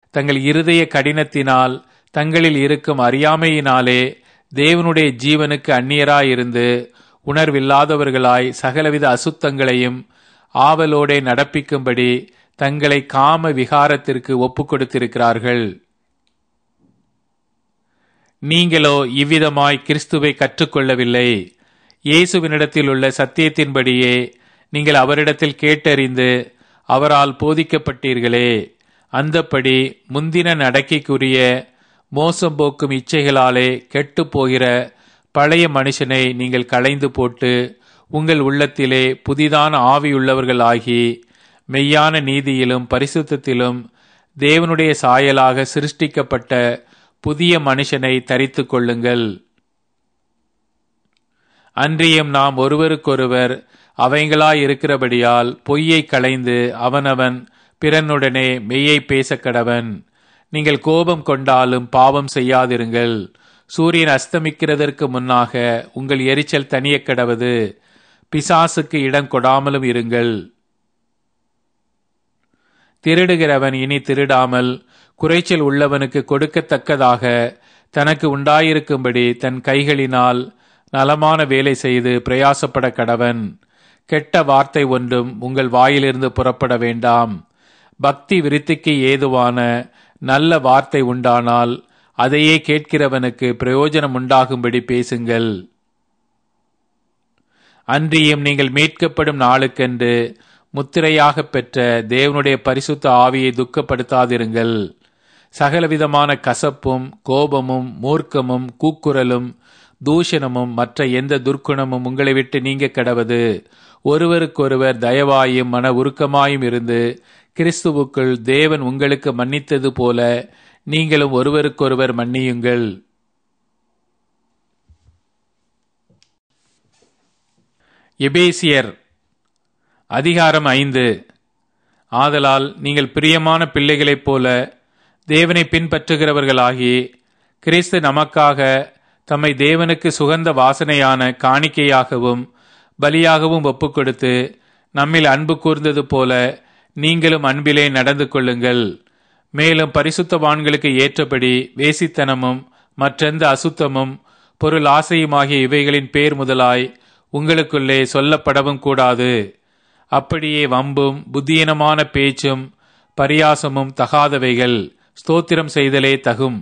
தங்கள் இருதய கடினத்தினால் தங்களில் இருக்கும் அறியாமையினாலே தேவனுடைய ஜீவனுக்கு அந்நியராயிருந்து உணர்வில்லாதவர்களாய் சகலவித அசுத்தங்களையும் ஆவலோடே நடப்பிக்கும்படி தங்களை காம விகாரத்திற்கு ஒப்புக் கொடுத்திருக்கிறார்கள் நீங்களோ இவ்விதமாய் கிறிஸ்துவை கற்றுக்கொள்ளவில்லை இயேசுவினிடத்தில் உள்ள சத்தியத்தின்படியே நீங்கள் அவரிடத்தில் கேட்டறிந்து அவரால் போதிக்கப்பட்டீர்களே அந்தப்படி முந்தின நடக்கைக்குரிய மோசம் போக்கும் இச்சைகளாலே கெட்டுப் போகிற பழைய மனுஷனை நீங்கள் களைந்து போட்டு உங்கள் உள்ளத்திலே புதிதான ஆவியுள்ளவர்கள் ஆகி மெய்யான நீதியிலும் பரிசுத்தத்திலும் தேவனுடைய சாயலாக சிருஷ்டிக்கப்பட்ட புதிய மனுஷனை தரித்து கொள்ளுங்கள் அன்றியும் நாம் ஒருவருக்கொருவர் அவைங்களாய் இருக்கிறபடியால் பொய்யை களைந்து அவனவன் பிறனுடனே மெய்யை பேச கடவன் நீங்கள் கோபம் கொண்டாலும் பாவம் செய்யாதிருங்கள் சூரியன் அஸ்தமிக்கிறதற்கு முன்னாக உங்கள் எரிச்சல் தனிய கடவது பிசாசுக்கு இடம் கொடாமலும் இருங்கள் திருடுகிறவன் இனி திருடாமல் குறைச்சல் உள்ளவனுக்கு கொடுக்கத்தக்கதாக தனக்கு உண்டாயிருக்கும்படி தன் கைகளினால் நலமான வேலை செய்து பிரயாசப்பட கடவன் கெட்ட வார்த்தை ஒன்றும் உங்கள் வாயிலிருந்து புறப்பட வேண்டாம் பக்தி விருத்திக்கு ஏதுவான நல்ல வார்த்தை உண்டானால் அதையே கேட்கிறவனுக்கு பிரயோஜனம் உண்டாகும்படி பேசுங்கள் அன்றியும் நீங்கள் மீட்கப்படும் நாளுக்கென்று முத்திரையாக பெற்ற தேவனுடைய பரிசுத்த ஆவியை துக்கப்படுத்தாதிருங்கள் சகலவிதமான கசப்பும் கோபமும் மூர்க்கமும் கூக்குரலும் தூஷணமும் மற்ற எந்த துர்க்குணமும் உங்களை விட்டு நீங்க கடவது ஒருவருக்கொருவர் தயவாயும் மன உருக்கமாயும் இருந்து கிறிஸ்துவுக்குள் தேவன் உங்களுக்கு மன்னித்தது போல நீங்களும் ஒருவருக்கொருவர் மன்னியுங்கள் எபேசியர் அதிகாரம் ஐந்து ஆதலால் நீங்கள் பிரியமான பிள்ளைகளைப் போல தேவனை பின்பற்றுகிறவர்களாகி கிறிஸ்து நமக்காக தம்மை தேவனுக்கு சுகந்த வாசனையான காணிக்கையாகவும் பலியாகவும் ஒப்புக்கொடுத்து நம்மில் அன்பு கூர்ந்தது போல நீங்களும் அன்பிலே நடந்து கொள்ளுங்கள் மேலும் பரிசுத்தவான்களுக்கு ஏற்றபடி வேசித்தனமும் மற்றெந்த அசுத்தமும் பொருள் ஆசையுமாகிய இவைகளின் பேர் முதலாய் உங்களுக்குள்ளே சொல்லப்படவும் கூடாது அப்படியே வம்பும் புத்தியனமான பேச்சும் பரியாசமும் தகாதவைகள் ஸ்தோத்திரம் செய்தலே தகும்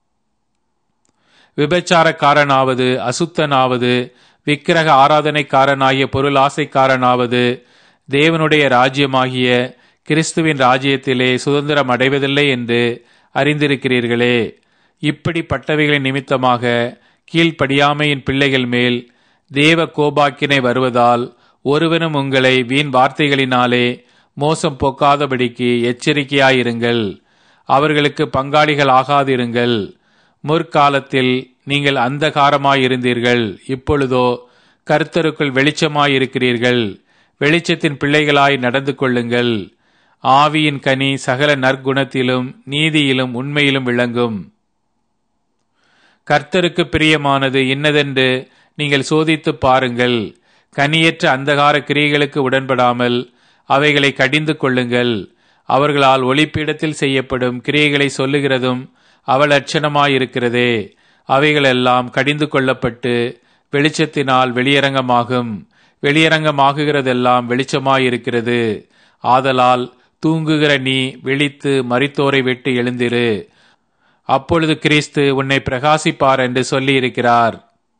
விபச்சாரக்காரனாவது அசுத்தனாவது விக்கிரக ஆராதனைக்காரனாகிய பொருள் ஆசைக்காரனாவது தேவனுடைய ராஜ்யமாகிய கிறிஸ்துவின் ராஜ்யத்திலே சுதந்திரம் அடைவதில்லை என்று அறிந்திருக்கிறீர்களே இப்படிப்பட்டவைகளின் நிமித்தமாக கீழ்ப்படியாமையின் பிள்ளைகள் மேல் தேவ கோபாக்கினை வருவதால் ஒருவனும் உங்களை வீண் வார்த்தைகளினாலே மோசம் போக்காதபடிக்கு எச்சரிக்கையாயிருங்கள் அவர்களுக்கு பங்காளிகள் ஆகாதிருங்கள் முற்காலத்தில் நீங்கள் அந்தகாரமாயிருந்தீர்கள் இப்பொழுதோ கர்த்தருக்குள் வெளிச்சமாயிருக்கிறீர்கள் வெளிச்சத்தின் பிள்ளைகளாய் நடந்து கொள்ளுங்கள் ஆவியின் கனி சகல நற்குணத்திலும் நீதியிலும் உண்மையிலும் விளங்கும் கர்த்தருக்கு பிரியமானது இன்னதென்று நீங்கள் சோதித்து பாருங்கள் கனியற்ற அந்தகார கிரியைகளுக்கு உடன்படாமல் அவைகளை கடிந்து கொள்ளுங்கள் அவர்களால் ஒளிப்பீடத்தில் செய்யப்படும் கிரியைகளை சொல்லுகிறதும் அவலட்சணமாயிருக்கிறதே அவைகளெல்லாம் கடிந்து கொள்ளப்பட்டு வெளிச்சத்தினால் வெளியரங்கமாகும் வெளியரங்கமாகுகிறதெல்லாம் வெளிச்சமாயிருக்கிறது ஆதலால் தூங்குகிற நீ விழித்து மரித்தோரை விட்டு எழுந்திரு அப்பொழுது கிறிஸ்து உன்னை பிரகாசிப்பார் என்று சொல்லியிருக்கிறார்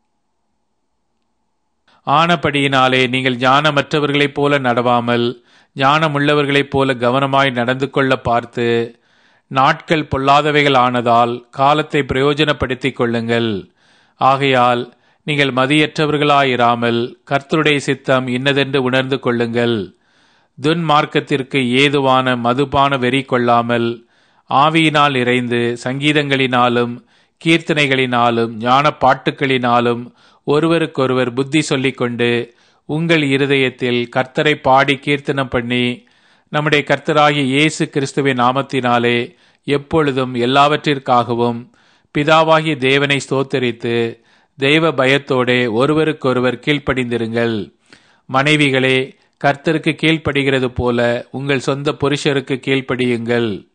ஆனபடியினாலே நீங்கள் ஞானமற்றவர்களைப் போல நடவாமல் ஞானமுள்ளவர்களைப் போல கவனமாய் நடந்து கொள்ள பார்த்து நாட்கள் பொல்லாதவைகள் ஆனதால் காலத்தை பிரயோஜனப்படுத்திக் கொள்ளுங்கள் ஆகையால் நீங்கள் மதியற்றவர்களாயிராமல் கர்த்தருடைய சித்தம் இன்னதென்று உணர்ந்து கொள்ளுங்கள் துன்மார்க்கத்திற்கு ஏதுவான மதுபான வெறி கொள்ளாமல் ஆவியினால் இறைந்து சங்கீதங்களினாலும் கீர்த்தனைகளினாலும் ஞான பாட்டுக்களினாலும் ஒருவருக்கொருவர் புத்தி சொல்லிக்கொண்டு உங்கள் இருதயத்தில் கர்த்தரை பாடி கீர்த்தனம் பண்ணி நம்முடைய கர்த்தராகிய இயேசு கிறிஸ்துவின் நாமத்தினாலே எப்பொழுதும் எல்லாவற்றிற்காகவும் பிதாவாகிய தேவனை ஸ்தோத்தரித்து தெய்வ பயத்தோடே ஒருவருக்கொருவர் கீழ்ப்படிந்திருங்கள் மனைவிகளே கர்த்தருக்கு கீழ்ப்படுகிறது போல உங்கள் சொந்த புருஷருக்கு கீழ்ப்படியுங்கள்